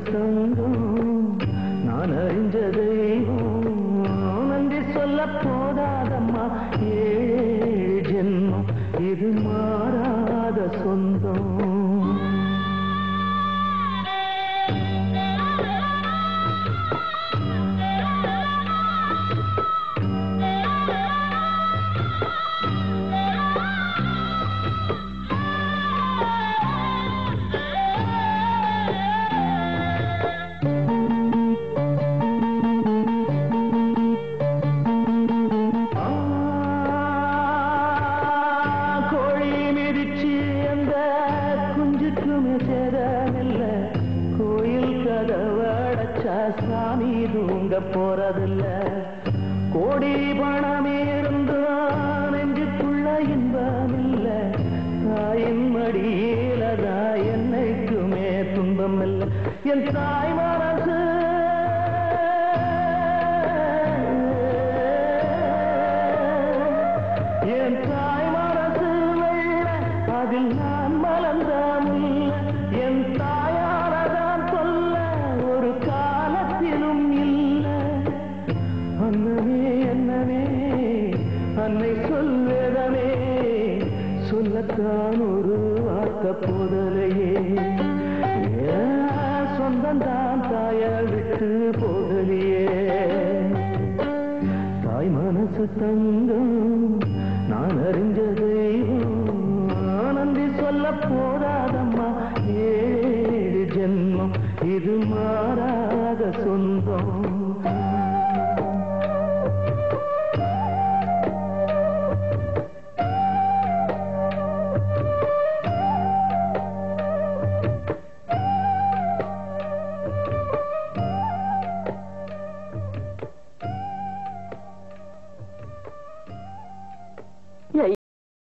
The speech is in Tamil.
தங்கம் நான் அறிஞ்ச தெய்வம் நன்றி சொல்ல போதாதம்மா ஏழு ஜென்மம் இது மாறாத சொந்தம் ஆ, கோழி மிதிச்சு அந்த குஞ்சுக்குமே சேதமில்ல கோயில் கதவடைச்சா சாமி தூங்க போறதில்ல கோடி பணம் இருந்தும் நெஞ்சுக்குள்ள இன்பமில்ல தாயின் மடியிலதா என்னைக்குமே துன்பம் இல்ல என் தாய் மனசு என் தாய் மனசு வெள்ள அதில் நான் மலர்ந்த முல்ல என் தாயாரதான் சொல்ல ஒரு காலத்திலும் இல்ல அன்னமே என்னமே அன்னை சொல்வேதமே சொல்லத்தான் ஒரு வார்த்தை போதலையே ஏன் சொந்தந்தான் தாய விட்டு போகலையே தாய் மனசு தங்கம்